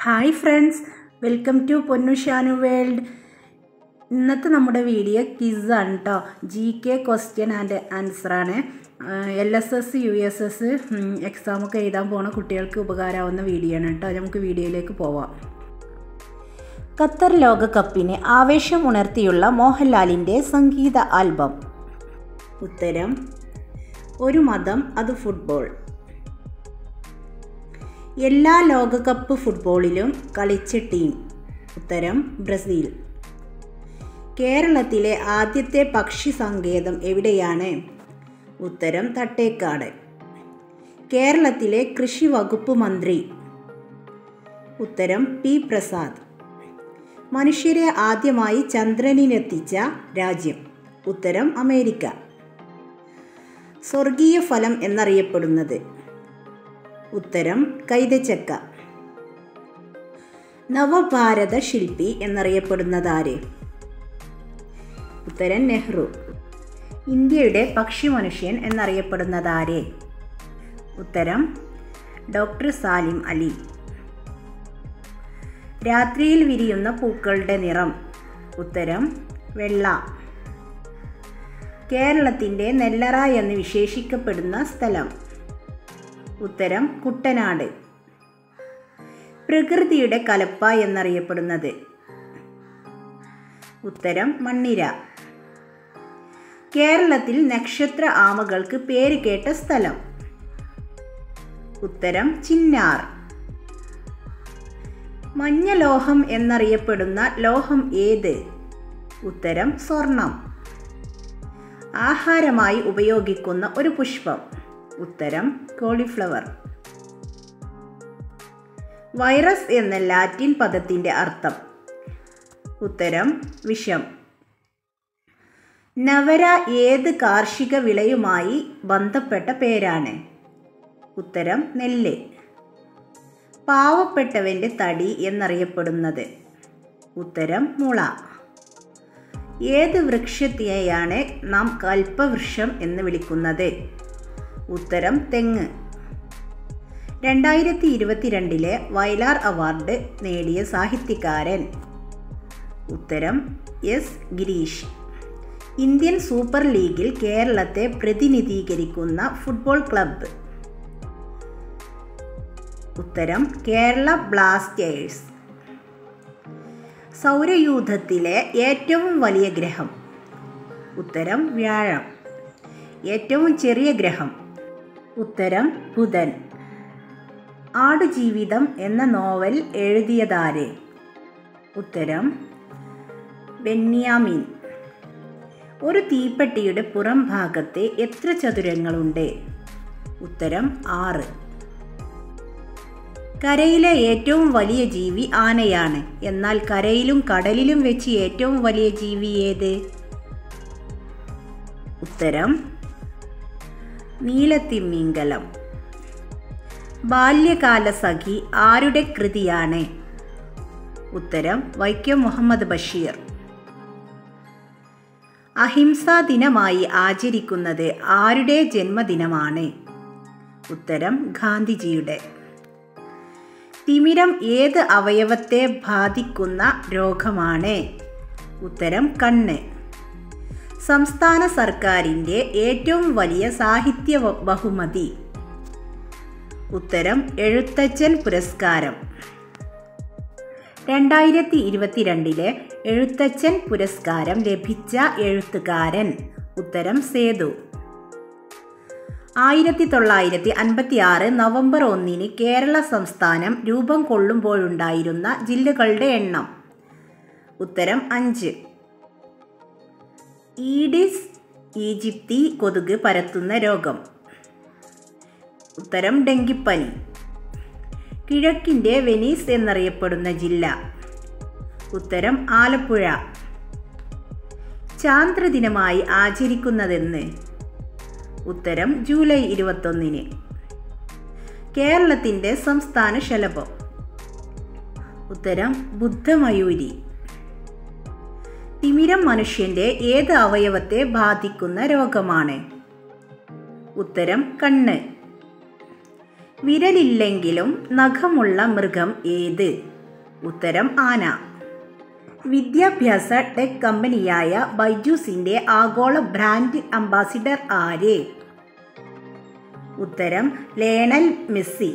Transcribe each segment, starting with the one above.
hi friends welcome to Ponnushanu world ഇന്നത്തെ നമ്മുടെ video ക്വിസാണ് കേട്ടോ ജി കെ ക്വസ്റ്റ്യൻ ആൻഡ് ആൻസറാണ് L S S U S S എക്സാമൊക്കെ എഴുതാൻ പോണ കുട്ടികൾക്ക് ഉപകാരമാവുന്ന വീഡിയോ ആണ് കേട്ടോ നമുക്ക് വീഡിയോയിലേക്ക് പോവാം ഖത്തർ ലോകകപ്പിന് ആവേശമുണർത്തിയുള്ള മോഹൻലാലിൻ്റെ സംഗീത ആൽബം ഉത്തരം ഒരു മതം അത് ഫുട്ബോൾ എല്ലാ ലോകകപ്പ് ഫുട്ബോളിലും കളിച്ച ടീം ഉത്തരം ബ്രസീൽ കേരളത്തിലെ ആദ്യത്തെ പക്ഷി സങ്കേതം എവിടെയാണ് ഉത്തരം തട്ടേക്കാട് കേരളത്തിലെ കൃഷി വകുപ്പ് മന്ത്രി ഉത്തരം പി പ്രസാദ് മനുഷ്യരെ ആദ്യമായി ചന്ദ്രനിലെത്തിച്ച രാജ്യം ഉത്തരം അമേരിക്ക സ്വർഗീയ ഫലം എന്നറിയപ്പെടുന്നത് ഉത്തരം കൈതച്ചക്ക നവഭാരത ശില്പി എന്നറിയപ്പെടുന്നതാര് ഉത്തരം നെഹ്റു ഇന്ത്യയുടെ പക്ഷി മനുഷ്യൻ എന്നറിയപ്പെടുന്നതാര് ഉത്തരം ഡോക്ടർ സാലിം അലി രാത്രിയിൽ വിരിയുന്ന പൂക്കളുടെ നിറം ഉത്തരം വെള്ള കേരളത്തിൻ്റെ നെല്ലറ എന്ന് വിശേഷിക്കപ്പെടുന്ന സ്ഥലം ഉത്തരം കുട്ടനാട് പ്രകൃതിയുടെ കലപ്പ എന്നറിയപ്പെടുന്നത് ഉത്തരം മണ്ണിര കേരളത്തിൽ നക്ഷത്ര ആമകൾക്ക് പേര് കേട്ട സ്ഥലം ഉത്തരം ചിന്നാർ മഞ്ഞലോഹം എന്നറിയപ്പെടുന്ന ലോഹം ഏത് ഉത്തരം സ്വർണം ആഹാരമായി ഉപയോഗിക്കുന്ന ഒരു പുഷ്പം ഉത്തരം കോളിഫ്ലവർ വൈറസ് എന്ന ലാറ്റിൻ പദത്തിൻ്റെ അർത്ഥം ഉത്തരം വിഷം നവര ഏത് കാർഷിക വിളയുമായി ബന്ധപ്പെട്ട പേരാണ് ഉത്തരം നെല്ല് പാവപ്പെട്ടവൻ്റെ തടി എന്നറിയപ്പെടുന്നത് ഉത്തരം മുള ഏത് വൃക്ഷത്തെയാണ് നാം കൽപ്പവൃക്ഷം എന്ന് വിളിക്കുന്നത് ഉത്തരം തെങ്ങ് രണ്ടായിരത്തി ഇരുപത്തിരണ്ടിലെ വയലാർ അവാർഡ് നേടിയ സാഹിത്യകാരൻ ഉത്തരം എസ് ഗിരീഷ് ഇന്ത്യൻ സൂപ്പർ ലീഗിൽ കേരളത്തെ പ്രതിനിധീകരിക്കുന്ന ഫുട്ബോൾ ക്ലബ്ബ് ഉത്തരം കേരള ബ്ലാസ്റ്റേഴ്സ് സൗരയൂഥത്തിലെ ഏറ്റവും വലിയ ഗ്രഹം ഉത്തരം വ്യാഴം ഏറ്റവും ചെറിയ ഗ്രഹം ഉത്തരം ബുധൻ ആടുജീവിതം എന്ന നോവൽ എഴുതിയതാര് ഉത്തരം ബെന്യാമിൻ ഒരു തീപ്പെട്ടിയുടെ പുറം ഭാഗത്ത് എത്ര ചതുരങ്ങളുണ്ട് ഉത്തരം ആറ് കരയിലെ ഏറ്റവും വലിയ ജീവി ആനയാണ് എന്നാൽ കരയിലും കടലിലും വെച്ച് ഏറ്റവും വലിയ ജീവി ഏത് ഉത്തരം നീലത്തിമ്മിങ്കലം ബാല്യകാല സഖി ആരുടെ കൃതിയാണ് ഉത്തരം വൈക്കം മുഹമ്മദ് ബഷീർ അഹിംസാ ദിനമായി ആചരിക്കുന്നത് ആരുടെ ജന്മദിനമാണ് ഉത്തരം ഗാന്ധിജിയുടെ തിമിരം ഏത് അവയവത്തെ ബാധിക്കുന്ന രോഗമാണ് ഉത്തരം കണ്ണ് സംസ്ഥാന സർക്കാരിൻ്റെ ഏറ്റവും വലിയ സാഹിത്യ ബഹുമതി ഉത്തരം എഴുത്തച്ഛൻ പുരസ്കാരം രണ്ടായിരത്തി ഇരുപത്തിരണ്ടിലെ എഴുത്തച്ഛൻ പുരസ്കാരം ലഭിച്ച എഴുത്തുകാരൻ ഉത്തരം സേതു ആയിരത്തി തൊള്ളായിരത്തി അൻപത്തി ആറ് നവംബർ ഒന്നിന് കേരള സംസ്ഥാനം രൂപം കൊള്ളുമ്പോഴുണ്ടായിരുന്ന ജില്ലകളുടെ എണ്ണം ഉത്തരം അഞ്ച് ഈഡിസ് ഈജിപ്തി കൊതുക് പരത്തുന്ന രോഗം ഉത്തരം ഡെങ്കിപ്പനി കിഴക്കിൻ്റെ വെനീസ് എന്നറിയപ്പെടുന്ന ജില്ല ഉത്തരം ആലപ്പുഴ ചാന്ദ്രദിനമായി ആചരിക്കുന്നതെന്ന് ഉത്തരം ജൂലൈ ഇരുപത്തൊന്നിന് കേരളത്തിൻ്റെ സംസ്ഥാന ശലഭം ഉത്തരം ബുദ്ധമയൂരി തിമിരം മനുഷ്യൻ്റെ ഏത് അവയവത്തെ ബാധിക്കുന്ന രോഗമാണ് ഉത്തരം കണ്ണ് വിരലില്ലെങ്കിലും നഖമുള്ള മൃഗം ഏത് ഉത്തരം ആന വിദ്യാഭ്യാസ ടെക് കമ്പനിയായ ബൈജൂസിന്റെ ആഗോള ബ്രാൻഡ് അംബാസിഡർ ആര് ഉത്തരം ലേണൽ മെസ്സി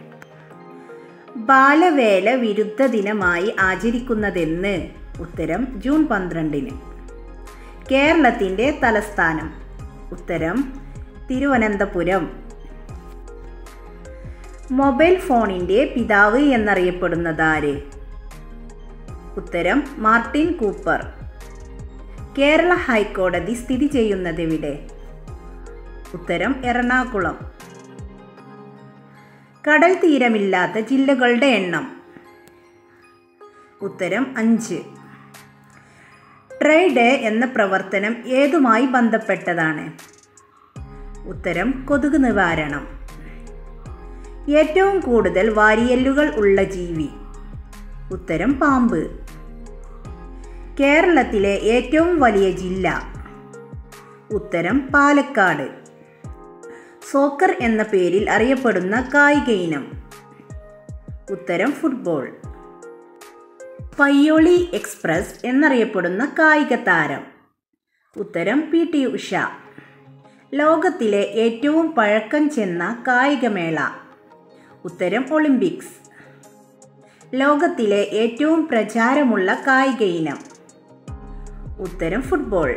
ബാലവേല വിരുദ്ധ ദിനമായി ആചരിക്കുന്നതെന്ന് ഉത്തരം ജൂൺ പന്ത്രണ്ടിന് കേരളത്തിൻ്റെ തലസ്ഥാനം ഉത്തരം തിരുവനന്തപുരം മൊബൈൽ ഫോണിൻ്റെ പിതാവ് എന്നറിയപ്പെടുന്നതാര് ഉത്തരം മാർട്ടിൻ കൂപ്പർ കേരള ഹൈക്കോടതി സ്ഥിതി ചെയ്യുന്നതെവിടെ ഉത്തരം എറണാകുളം കടൽ തീരമില്ലാത്ത ജില്ലകളുടെ എണ്ണം ഉത്തരം അഞ്ച് ട്രൈഡേ എന്ന പ്രവർത്തനം ഏതുമായി ബന്ധപ്പെട്ടതാണ് ഉത്തരം കൊതുക് നിവാരണം ഏറ്റവും കൂടുതൽ വാരിയല്ലുകൾ ഉള്ള ജീവി ഉത്തരം പാമ്പ് കേരളത്തിലെ ഏറ്റവും വലിയ ജില്ല ഉത്തരം പാലക്കാട് സോക്കർ എന്ന പേരിൽ അറിയപ്പെടുന്ന കായിക ഇനം ഉത്തരം ഫുട്ബോൾ പയ്യോളി എക്സ്പ്രസ് എന്നറിയപ്പെടുന്ന കായിക താരം ഉത്തരം പി ടി ഉഷ ലോകത്തിലെ ഏറ്റവും പഴക്കം ചെന്ന കായികമേള ഉത്തരം ഒളിമ്പിക്സ് ലോകത്തിലെ ഏറ്റവും പ്രചാരമുള്ള കായിക ഇനം ഉത്തരം ഫുട്ബോൾ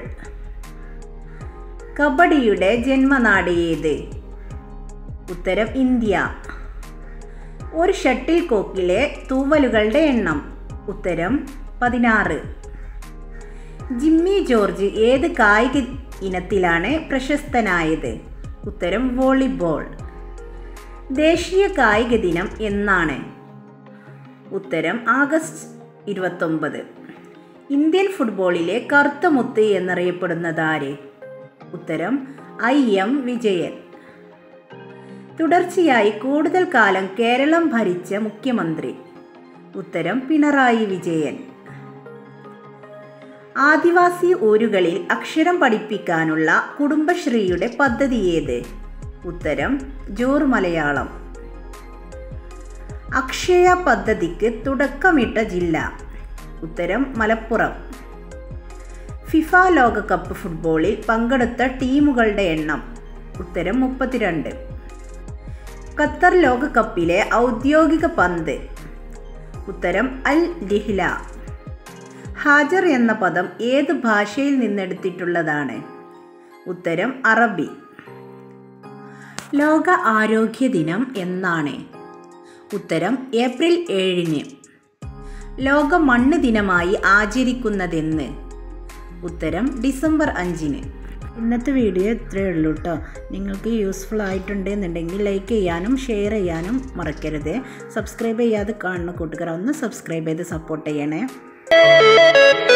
കബഡിയുടെ ജന്മനാട് ഏത് ഉത്തരം ഇന്ത്യ ഒരു ഷട്ടിൽ കോക്കിലെ തൂവലുകളുടെ എണ്ണം ഉത്തരം പതിനാറ് ജിമ്മി ജോർജ് ഏത് കായിക ഇനത്തിലാണ് പ്രശസ്തനായത് ഉത്തരം വോളിബോൾ ദേശീയ കായിക ദിനം എന്നാണ് ഉത്തരം ആഗസ്റ്റ് ഇരുപത്തൊമ്പത് ഇന്ത്യൻ ഫുട്ബോളിലെ കറുത്ത മുത്ത് എന്നറിയപ്പെടുന്നതാര് ഉത്തരം ഐ എം വിജയൻ തുടർച്ചയായി കൂടുതൽ കാലം കേരളം ഭരിച്ച മുഖ്യമന്ത്രി ഉത്തരം പിണറായി വിജയൻ ആദിവാസി ഊരുകളിൽ അക്ഷരം പഠിപ്പിക്കാനുള്ള കുടുംബശ്രീയുടെ പദ്ധതി ഏത് ഉത്തരം ജോർ മലയാളം അക്ഷയ പദ്ധതിക്ക് തുടക്കമിട്ട ജില്ല ഉത്തരം മലപ്പുറം ഫിഫ ലോകകപ്പ് ഫുട്ബോളിൽ പങ്കെടുത്ത ടീമുകളുടെ എണ്ണം ഉത്തരം മുപ്പത്തിരണ്ട് ഖത്തർ ലോകകപ്പിലെ ഔദ്യോഗിക പന്ത് ഉത്തരം അൽ ലിഹ്ല ഹാജർ എന്ന പദം ഏത് ഭാഷയിൽ നിന്നെടുത്തിട്ടുള്ളതാണ് ഉത്തരം അറബി ലോക ആരോഗ്യ ദിനം എന്നാണ് ഉത്തരം ഏപ്രിൽ ഏഴിന് ലോക മണ്ണ് ദിനമായി ആചരിക്കുന്നതെന്ന് ഉത്തരം ഡിസംബർ അഞ്ചിന് ഇന്നത്തെ വീഡിയോ ഇത്രയേ ഉള്ളൂ കേട്ടോ നിങ്ങൾക്ക് യൂസ്ഫുൾ ആയിട്ടുണ്ടെന്നുണ്ടെങ്കിൽ ലൈക്ക് ചെയ്യാനും ഷെയർ ചെയ്യാനും മറക്കരുത് സബ്സ്ക്രൈബ് ചെയ്യാതെ കാണുന്ന കൂട്ടുകാർ ഒന്ന് സബ്സ്ക്രൈബ് ചെയ്ത് സപ്പോർട്ട് ചെയ്യണേ